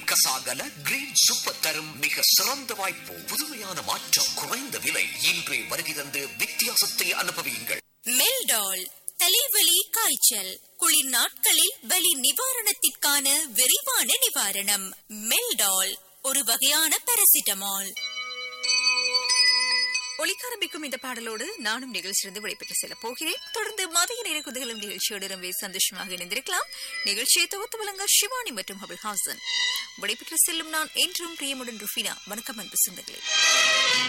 Kasagala green super தரும் மிக சிறந்த வாய்ப்பு புதுமையான மாற்றம் குறைந்த விலை இன்றே வருகை தந்து வித்தியாசத்தை அனுபவியுங்கள் மெல்டால் தலைவலி காய்ச்சல் குளிர் நாட்களில் வலி நிவாரணத்திற்கான விரைவான நிவாரணம் மெல்டால் ஒரு வகையான பாராசிட்டமால் ஒலிக்காரம்பிக்கும் இந்த பாடலோடு நானும் நிகழ்ச்சியிலிருந்து விடைபெற்று செல்ல போகிறேன் தொடர்ந்து மதிய நேர குதகலம் நிகழ்ச்சியோடு ரொம்ப சந்தோஷமாக இணைந்திருக்கலாம் நிகழ்ச்சியை தொகுத்து வழங்க சிவானி மற்றும் அபுல் ஹாசன் விடைபெற்று செல்லும் நான் என்றும் பிரியமுடன் ருஃபினா வணக்கம் அன்பு சொந்தங்களே